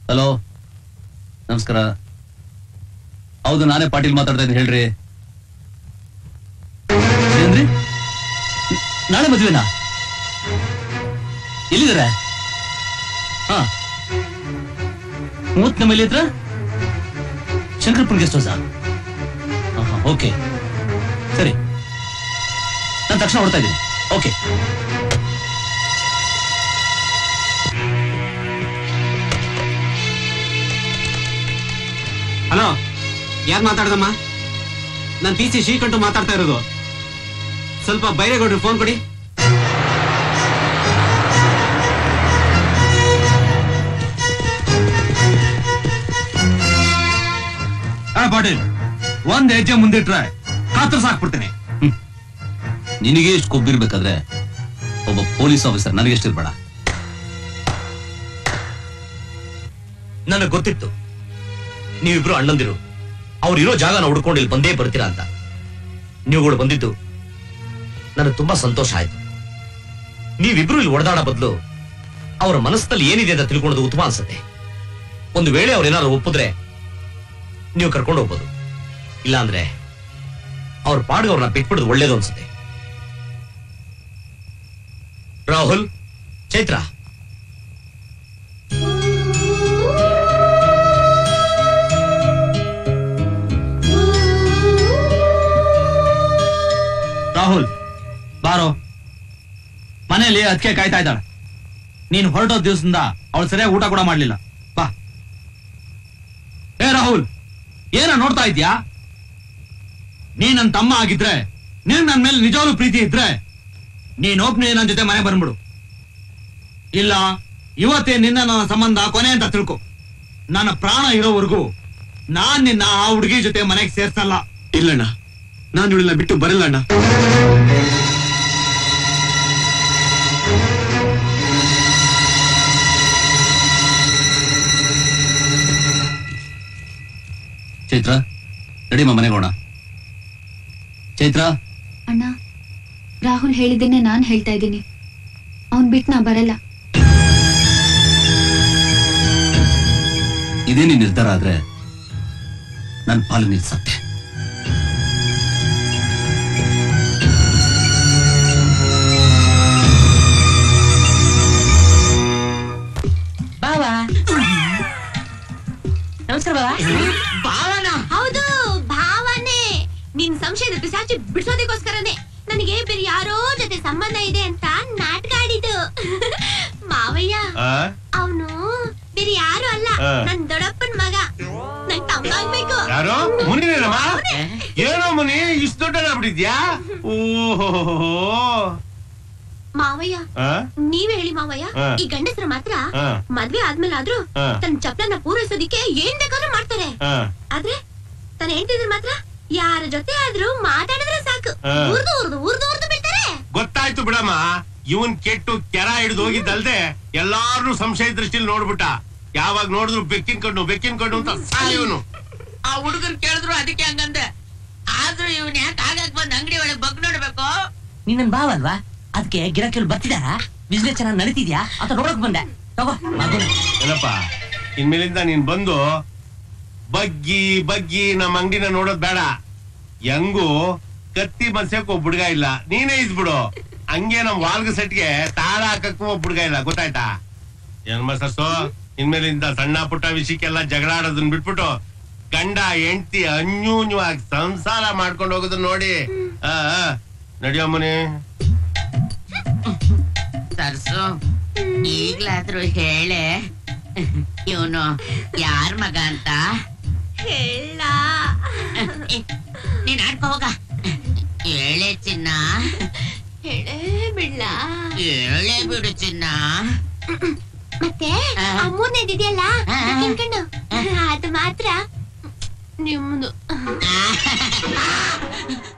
Hello ನಮಸ್ಕಾರ ಹೌದು ನಾನೇ ಪಾಟೀಲ್ ಮಾತಾಡ್ತಾ ಇದ್ದೀನಿ ಹೇಳ್ರಿ ಏನ್ರಿ ನ- ನಾಳೆ ಮದುವೆನಾ ಎಲ್ಲಿದ್ದಾರೆ ಹಾ ಮೂವತ್ತನೇ ಮೈಲಿ ಹತ್ರ ಶಂಕರಪುರ ಗೆಸ್ಟ್ ಹೌಸಾ ಓಕೆ ಸರಿ ನಾನು ತಕ್ಷಣ ಹೊಡ್ತಾ ಇದ್ದೀನಿ ಓಕೆ ಹಲೋ ಯಾರು ಮಾತಾಡ್ದಮ್ಮ ನಾನು ಪಿ ಸಿ ಶ್ರೀಕಂಠು ಮಾತಾಡ್ತಾ ಇರೋದು ಸ್ವಲ್ಪ ಬೈರೇಗೌಡ್ರು ಫೋನ್ ಕೊಡಿ ಪಾಟೀಲ್ ಒಂದ್ ಹೆಜ್ಜೆ ಮುಂದಿಟ್ರೆ ಕಾತರ್ಸ್ ಹಾಕ್ಬಿಡ್ತೇನೆ ನಿನಗೆ ಎಷ್ಟು ಕೊಬ್ಬಿರ್ಬೇಕಾದ್ರೆ ಒಬ್ಬ ಪೊಲೀಸ್ ಆಫೀಸರ್ ನನಗೆಷ್ಟಿರ್ಬೇಡ ನನಗೆ ಗೊತ್ತಿತ್ತು ನೀವಿಬ್ರು ಅಣ್ಣಂದಿರು ಅವ್ರು ಇರೋ ಜಾಗನ ಹುಡ್ಕೊಂಡು ಇಲ್ಲಿ ಬಂದೇ ಬರ್ತೀರಾ ಅಂತ ನೀವುಗಳು ಬಂದಿದ್ದು ನನಗೆ ತುಂಬಾ ಸಂತೋಷ ಆಯ್ತು ನೀವಿಬ್ರು ಇಲ್ಲಿ ಒಡೆದಾಡ ಬದಲು ಅವರ ಮನಸ್ಸಿನಲ್ಲಿ ಏನಿದೆ ಅಂತ ತಿಳ್ಕೊಳ್ಳೋದು ಉತ್ತಮ ಅನ್ಸುತ್ತೆ ಒಂದು ವೇಳೆ ಅವ್ರು ಏನಾದ್ರು ಒಪ್ಪಿದ್ರೆ ನೀವು ಕರ್ಕೊಂಡು ಹೋಗ್ಬೋದು ಇಲ್ಲಾಂದ್ರೆ ಅವ್ರ ಪಾಡಿಗೆ ಅವ್ರನ್ನ ಬಿಟ್ಬಿಡೋದು ಒಳ್ಳೇದು ಅನ್ಸುತ್ತೆ ರಾಹುಲ್ ಚೈತ್ರ ರಾಹುಲ್ ಬಾರೋ ಮನೆಯಲ್ಲಿ ಅದಕ್ಕೆ ಕಾಯ್ತಾ ಇದ್ದಾಳೆ ನೀನ್ ಹೊರಟೋ ದಿವಸದಿಂದ ಅವಳು ಸರಿಯಾಗಿ ಊಟ ಕೂಡ ಮಾಡ್ಲಿಲ್ಲ ಬಾ ಏ ರಾಹುಲ್ ಏನ ನೋಡ್ತಾ ಇದ್ಯಾ ನೀ ನನ್ ತಮ್ಮ ಆಗಿದ್ರೆ ನೀನ್ ನನ್ ಮೇಲೆ ನಿಜವಾಗ್ಲೂ ಪ್ರೀತಿ ಇದ್ರೆ ನೀನ್ ಒಬ್ನೇ ನನ್ ಜೊತೆ ಮನೆ ಬಂದ್ಬಿಡು ಇಲ್ಲ ಇವತ್ತೇ ನಿನ್ನ ನನ್ನ ಸಂಬಂಧ ಕೊನೆ ಅಂತ ತಿಳ್ಕೊ ನನ್ನ ಪ್ರಾಣ ಇರೋವರೆಗೂ ನಾನ್ ನಿನ್ನ ಆ ಹುಡುಗಿ ಜೊತೆ ಮನೆಗೆ ಸೇರ್ಸಲ್ಲ ಇಲ್ಲಣ್ಣ ನಾನು ಇವಳನ್ನ ಬಿಟ್ಟು ಬರಲ್ಲ ಅಣ್ಣ ಚೈತ್ರ ನಡಿಮ ಮನೆಗೆ ಹೋಗೋಣ ಚೈತ್ರ ಅಣ್ಣ ರಾಹುಲ್ ಹೇಳಿದ್ದನ್ನೇ ನಾನ್ ಹೇಳ್ತಾ ಇದ್ದೀನಿ ಅವನ್ ಬಿಟ್ ನಾ ಬರಲ್ಲ ಇದೇ ನಿನ್ ನಿರ್ಧಾರ ಆದ್ರೆ ನನ್ನ ಪಾಲು ನಿಲ್ಸತ್ತೆ ಬಾವಾ ನಮಸ್ಕಾರ ಬಾವಾ ಭಾವನ ಹೌದು ಭಾವನೆ ನಿನ್ ಸಂಶಯದ ಪಿಸಾಚಿ ಬಿಡಿಸೋದಕ್ಕೋಸ್ಕರನೇ ನನಗೆ ಬೇರೆ ಯಾರೋ ಜೊತೆ ಸಂಬಂಧ ಇದೆ ಅಂತ ನಾಟಕ ಆಡಿದ್ದು ಮಾವಯ್ಯ ಅವನು ಬೇರೆ ಯಾರು ಅಲ್ಲ ಆ. ನನ್ ದೊಡ್ಡಪ್ಪನ್ ಮಗ ನನ್ ತಮ್ಮ ಆಗ್ಬೇಕು ಯಾರೋ ಮುನಿನೇನಮ್ಮ ಏನೋ ಮುನಿ ಇಷ್ಟು ದೊಡ್ಡದಾಗ್ಬಿಟ್ಟಿದ್ಯಾ ಓಹೋ ಮಾವಯ್ಯ ನೀವೇ ಹೇಳಿ ಮಾವಯ್ಯ ಆ. ಈ ಗಂಡಸರು ಮಾತ್ರ ಆ. ಮದ್ವೆ ಆದ್ಮೇಲೆ ಆದ್ರೂ ಆ. ತನ್ನ ಚಪ್ಲನ್ನ ಪೂರೈಸೋದಿಕ್ಕೆ ಏನ್ ಬೇಕಾದ್ರೂ ಮಾಡ್ತಾರೆ ಆದ್ರೆ ತನ್ನ ಹೆಂಡತಿದ್ರೆ ಮಾತ್ರ ಯಾರ ಜೊತೆ ಆದ್ರೂ ಮಾತಾಡಿದ್ರೆ ಸಾಕು ಆ. ಉರ್ದು ಉರ್ದು ಉರ್ದು ಉರ್ದು ಬಿಡ್ತಾರೆ ಗೊತ್ತಾಯ್ತು ಬಿಡಮ್ಮ ಇವನ್ ಕೆಟ್ಟು ಕೆರ ಹಿಡಿದು ಹೋಗಿದ್ದಲ್ದೆ ಎಲ್ಲಾರು ಸಂಶಯ ದೃಷ್ಟಿಲಿ ನೋಡ್ಬಿಟ್ಟ ಯಾವಾಗ ನೋಡಿದ್ರು ಬೆಕ್ಕಿನ ಕಣ್ಣು ಬೆಕ್ಕಿನ ಕಣ್ಣು ಅಂತ ಸಾಯವನು ಆ ಹುಡುಗರು ಕೇಳಿದ್ರು ಅದಕ್ಕೆ ಹಂಗಂದೆ ಆದ್ರೂ ಇವನ್ ಯಾಕೆ ಆಗಾಕ್ ಬಂದ್ ಅಂಗಡಿ ಒಳಗೆ ಬಗ್ ನೋಡ್ಬೇಕು ನೀನ್ ನನ್ ಬಾವ ಅಲ್ವಾ ಅದಕ್ಕೆ ಗಿರಾಕಿಗಳು ಬರ್ತಿದಾರ ಬಿಸ್ನೆಸ್ ಚೆನ್ನಾಗಿ ನಡೀತಿದ್ಯಾ ಅಂತ ನೋಡಕ್ ಬಂದೆ ತಗೋ ಮಗು ಏನಪ್ಪ ಇನ್ಮೇಲಿಂದ ನೀನ್ ಬಂದು ಬಗ್ಗಿ ಬಗ್ಗಿ ನಮ್ಮ ಅಂಗಡಿನ ನೋಡೋದ್ ಬೇಡ ಹೆಂಗು ಕತ್ತಿ ಮನ್ಸಕ್ ಒಬ್ಬ ಹುಡ್ಗ ಇಲ್ಲ ನೀನೇ ಇದ್ಬಿಡು ಹಂಗೆ ನಮ್ ವಾಲ್ಗ ಸೆಟ್ಗೆ ತಾಳ ಹಾಕಕ್ಕೂ ಒಬ್ಬ ಹುಡ್ಗ ಇಲ್ಲ ಗೊತ್ತಾಯ್ತಾ ಏನ್ ಸಸ್ಸು ಇನ್ಮೇಲಿಂದ ಸಣ್ಣ ಪುಟ್ಟ ವಿಷಯಕ್ಕೆಲ್ಲ ಜಗಳ ಆಡೋದನ್ನ ಬಿಟ್ಬಿಟ್ಟು ಗಂಡ ಹೆಂಡತಿ ಅನ್ಯೂನ್ಯವಾಗಿ ಸಂಸಾರ ಮಾಡ್ಕೊಂಡು ಹೋಗೋದನ್ನ ನೋಡಿ ಆ ಆ, ನಡಿಯಮ್ಮನೆ ಸರ್ಸು ಈಗ್ಲಾದ್ರೂ ಹೇಳೆ ಇವನು ಯಾರ್ ಮಗ ಅಂತ ಹೇಳ ನೀನ್ ಆಡ್ಕೋ ಹೋಗ ಹೇಳೆ ಚಿನ್ನ ಹೇಳೇ ಬಿಡ್ಲಾ ಹೇಳೇ ಬಿಡು ಚಿನ್ನ ಮತ್ತೆ ಆ. ಆ ಮೂರನೇದಿದೆಯಲ್ಲ ಆ. ಕಣ್ಣು ಅದು ಮಾತ್ರ ನಿಮ್ದು